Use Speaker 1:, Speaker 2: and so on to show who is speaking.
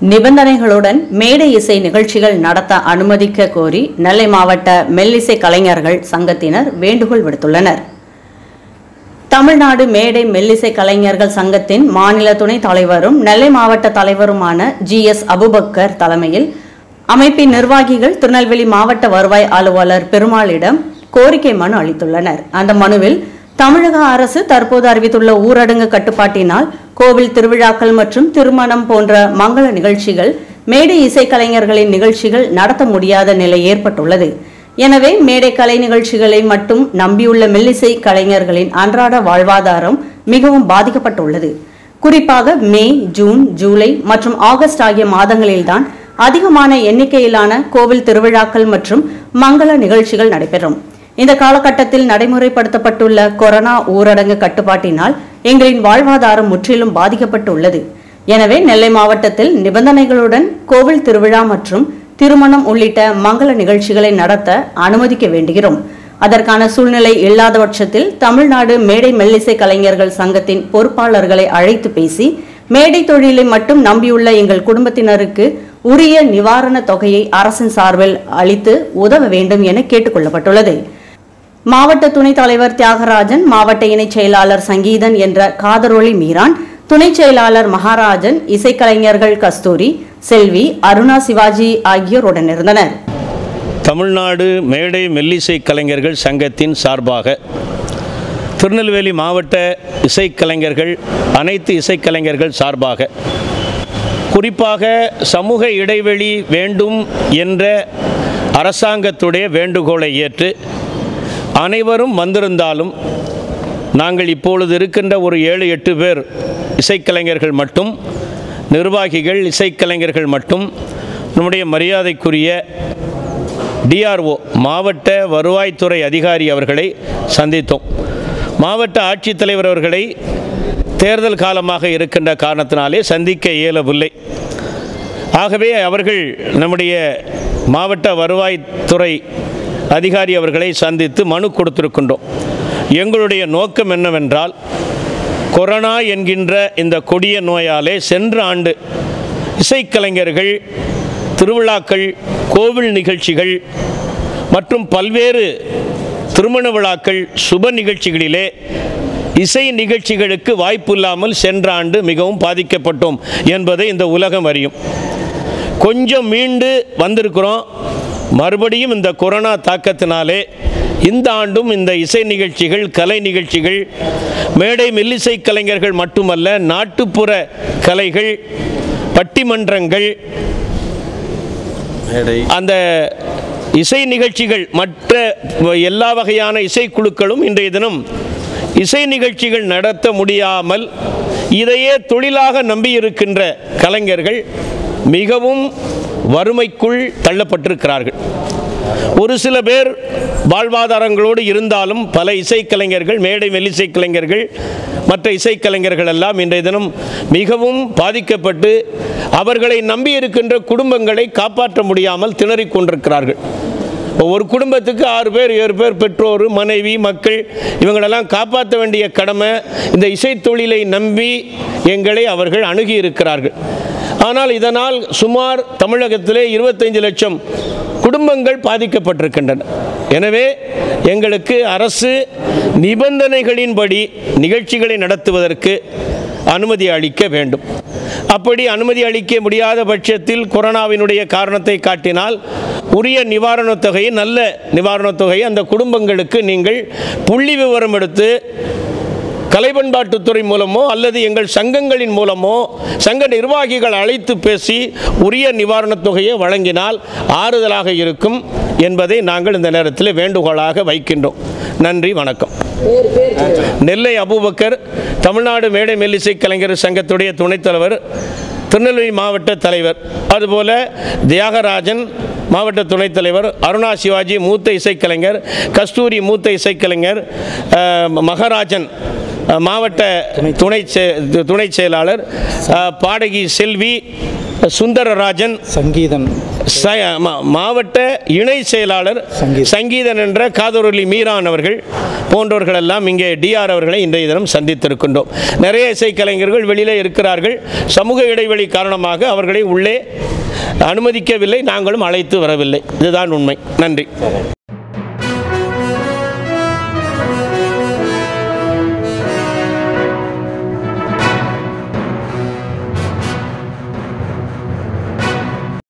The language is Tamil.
Speaker 1: நிபந்தனைகளுடன் மேடை இசை நிகழ்ச்சிகள் நடத்த அனுமதிக்க கோரி நெல்லை மாவட்ட மெல்லிசை கலைஞர்கள் சங்கத்தினர் வேண்டுகோள் விடுத்துள்ளனர் தமிழ்நாடு மேடை மெல்லிசை கலைஞர்கள் சங்கத்தின் மாநில துணைத் தலைவரும் நெல்லை மாவட்ட தலைவருமான ஜி எஸ் அபுபக்கர் தலைமையில் அமைப்பின் நிர்வாகிகள் திருநெல்வேலி மாவட்ட வருவாய் அலுவலர் பெருமாளிடம் கோரிக்கை மனு அளித்துள்ளனர் அந்த மனுவில் தமிழக அரசு தற்போது அறிவித்துள்ள ஊரடங்கு கட்டுப்பாட்டினால் கோவில் திருவிழாக்கள் மற்றும் திருமணம் போன்ற மங்கள நிகழ்ச்சிகள் மேடை இசைக்கலைஞர்களின் நிகழ்ச்சிகள் நடத்த முடியாத நிலை ஏற்பட்டுள்ளது எனவே மேடை கலை நிகழ்ச்சிகளை மட்டும் நம்பியுள்ள மெல்லிசை கலைஞர்களின் அன்றாட வாழ்வாதாரம் மிகவும் பாதிக்கப்பட்டுள்ளது குறிப்பாக மே ஜூன் ஜூலை மற்றும் ஆகஸ்ட் ஆகிய மாதங்களில்தான் அதிகமான எண்ணிக்கையிலான கோவில் திருவிழாக்கள் மற்றும் மங்கள நிகழ்ச்சிகள் நடைபெறும் இந்த காலகட்டத்தில் நடைமுறைப்படுத்தப்பட்டுள்ள கொரோனா ஊரடங்கு கட்டுப்பாட்டினால் எங்களின் வாழ்வாதாரம் முற்றிலும் பாதிக்கப்பட்டுள்ளது எனவே நெல்லை மாவட்டத்தில் நிபந்தனைகளுடன் கோவில் திருவிழா மற்றும் திருமணம் உள்ளிட்ட மங்கள நிகழ்ச்சிகளை நடத்த அனுமதிக்க வேண்டுகிறோம் அதற்கான சூழ்நிலை இல்லாத பட்சத்தில் தமிழ்நாடு மேடை மெல்லிசை கலைஞர்கள் சங்கத்தின் பொறுப்பாளர்களை அழைத்து பேசி மேடை தொழிலை மட்டும் நம்பியுள்ள எங்கள் குடும்பத்தினருக்கு உரிய நிவாரணத் தொகையை அரசின் சார்பில் அளித்து உதவ வேண்டும் என கேட்டுக்கொள்ளப்பட்டுள்ளது மாவட்ட துணைத் தலைவர் தியாகராஜன் மாவட்ட இணைச் செயலாளர் சங்கீதன் என்ற காதரொளி மீரான் துணைச் செயலாளர் மகாராஜன் இசைக்கலைஞர்கள் கஸ்தூரி செல்வி அருணா சிவாஜி ஆகியோர் உடனிருந்தனர்
Speaker 2: தமிழ்நாடு மேடை மெல்லிசை கலைஞர்கள் சங்கத்தின் சார்பாக திருநெல்வேலி மாவட்ட இசைக்கலைஞர்கள் அனைத்து இசைக்கலைஞர்கள் சார்பாக குறிப்பாக சமூக இடைவெளி வேண்டும் என்ற அரசாங்கத்துடைய வேண்டுகோளை ஏற்று அனைவரும் வந்திருந்தாலும் நாங்கள் இப்பொழுது இருக்கின்ற ஒரு ஏழு எட்டு பேர் இசைக்கலைஞர்கள் மட்டும் நிர்வாகிகள் இசைக்கலைஞர்கள் மட்டும் நம்முடைய மரியாதைக்குரிய டிஆர்ஓ மாவட்ட வருவாய்த்துறை அதிகாரி அவர்களை சந்தித்தோம் மாவட்ட ஆட்சித்தலைவர் அவர்களை தேர்தல் காலமாக இருக்கின்ற காரணத்தினாலே சந்திக்க இயலவில்லை ஆகவே அவர்கள் நம்முடைய மாவட்ட வருவாய்த்துறை அதிகாரி அவர்களை சந்தித்து மனு கொடுத்திருக்கின்றோம் எங்களுடைய நோக்கம் என்னவென்றால் கொரோனா என்கின்ற இந்த கொடிய நோயாலே சென்ற ஆண்டு இசைக்கலைஞர்கள் திருவிழாக்கள் கோவில் நிகழ்ச்சிகள் மற்றும் பல்வேறு திருமண விழாக்கள் சுப நிகழ்ச்சிகளிலே இசை நிகழ்ச்சிகளுக்கு வாய்ப்பு இல்லாமல் சென்ற ஆண்டு மிகவும் பாதிக்கப்பட்டோம் என்பதை இந்த உலகம் அறியும் கொஞ்சம் மீண்டு வந்திருக்கிறோம் மறுபடியும் இந்த கொரோனா தாக்கத்தினாலே இந்த ஆண்டும் இந்த இசை நிகழ்ச்சிகள் கலை நிகழ்ச்சிகள் மேடை மெல்லிசை கலைஞர்கள் மட்டுமல்ல நாட்டுப்புற கலைகள் பட்டிமன்றங்கள் அந்த இசை நிகழ்ச்சிகள் மற்ற எல்லா வகையான இசைக்குழுக்களும் இன்றைய தினம் இசை நிகழ்ச்சிகள் நடத்த முடியாமல் இதையே தொழிலாக நம்பியிருக்கின்ற கலைஞர்கள் மிகவும் வறுமைக்குள் தள்ளப்பட்டிருக்கிறார்கள் ஒரு சில பேர் வாழ்வாதாரங்களோடு இருந்தாலும் பல இசைக்கலைஞர்கள் மேடை மெல்லிசை கலைஞர்கள் மற்ற இசைக்கலைஞர்கள் எல்லாம் இன்றைய தினம் மிகவும் பாதிக்கப்பட்டு அவர்களை நம்பி இருக்கின்ற குடும்பங்களை காப்பாற்ற முடியாமல் திணறிக் கொண்டிருக்கிறார்கள் ஒரு குடும்பத்துக்கு ஆறு பேர் ஏழு பேர் பெற்றோர் மனைவி மக்கள் இவங்களெல்லாம் காப்பாற்ற வேண்டிய கடமை இந்த இசைத்தொழிலை நம்பி எங்களை அவர்கள் அணுகி இருக்கிறார்கள் ஆனால் இதனால் சுமார் தமிழகத்திலே இருபத்தைந்து லட்சம் குடும்பங்கள் பாதிக்கப்பட்டிருக்கின்றன எனவே எங்களுக்கு அரசு நிபந்தனைகளின்படி நிகழ்ச்சிகளை நடத்துவதற்கு அனுமதி அளிக்க வேண்டும் அப்படி அனுமதி அளிக்க முடியாத பட்சத்தில் கொரோனாவினுடைய காரணத்தை காட்டினால் உரிய நிவாரணத் தொகையை நல்ல நிவாரணத் தொகையை அந்த குடும்பங்களுக்கு நீங்கள் புள்ளி விவரம் எடுத்து கலை பண்பாட்டுத்துறை மூலமோ அல்லது எங்கள் சங்கங்களின் மூலமோ சங்க நிர்வாகிகள் அழைத்து பேசி உரிய நிவாரணத் தொகையை வழங்கினால் ஆறுதலாக இருக்கும் என்பதை நாங்கள் இந்த நேரத்தில் வேண்டுகோளாக வைக்கின்றோம் நன்றி வணக்கம் நெல்லை அபூபக்கர் தமிழ்நாடு மேடை மெல்லிசை கலைஞர் சங்கத்துடைய துணைத் தலைவர் திருநெல்வேலி மாவட்ட தலைவர் அதுபோல தியாகராஜன் மாவட்ட துணைத் தலைவர் அருணா சிவாஜி மூத்த இசைக்கலைஞர் கஸ்தூரி மூத்த இசைக்கலைஞர் அஹ், மகராஜன் அஹ், மாவட்ட துணை செ- துணை செயலாளர் அஹ், பாடகி செல்வி சுந்தரராஜன்
Speaker 3: சங்கீதன்
Speaker 2: ச- மா- மாவட்ட இணை செயலாளர்
Speaker 3: சங்கீதன்.
Speaker 2: சங்கீதன் என்ற காதொருளி மீரான் அவர்கள் போன்றவர்கள் எல்லாம் இங்கே டிஆர் அவர்களை இன்றைய தினம் சந்தித்திருக்கின்றோம் நிறைய இசைக்கலைஞர்கள் வெளியிலே இருக்கிறார்கள் சமூக இடைவெளி காரணமாக அவர்களை உள்ளே அனுமதிக்கவில்லை நாங்களும் அழைத்து வரவில்லை இதுதான் உண்மை நன்றி